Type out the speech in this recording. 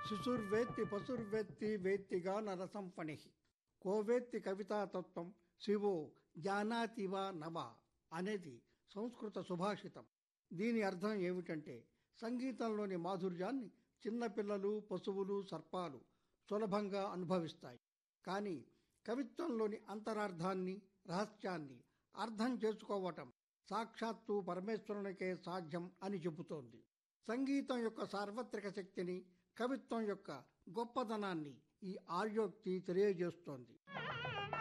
శిశుర్వేత్తి పశుర్వేత్తి వేత్తిగా నరసం పణి కోవేత్తి కవితాతత్వం శివో జానాతి వా నవా అనేది సంస్కృత సుభాషితం దీని అర్థం ఏమిటంటే సంగీతంలోని మాధుర్యాన్ని చిన్నపిల్లలు పశువులు సర్పాలు సులభంగా అనుభవిస్తాయి కానీ కవిత్వంలోని అంతరార్థాన్ని రహస్యాన్ని అర్థం చేసుకోవటం సాక్షాత్తు పరమేశ్వరునికే సాధ్యం అని చెబుతోంది సంగీతం యొక్క సార్వత్రిక శక్తిని కవిత్వం యొక్క గొప్పదనాన్ని ఈ ఆర్యోక్తి తెలియజేస్తోంది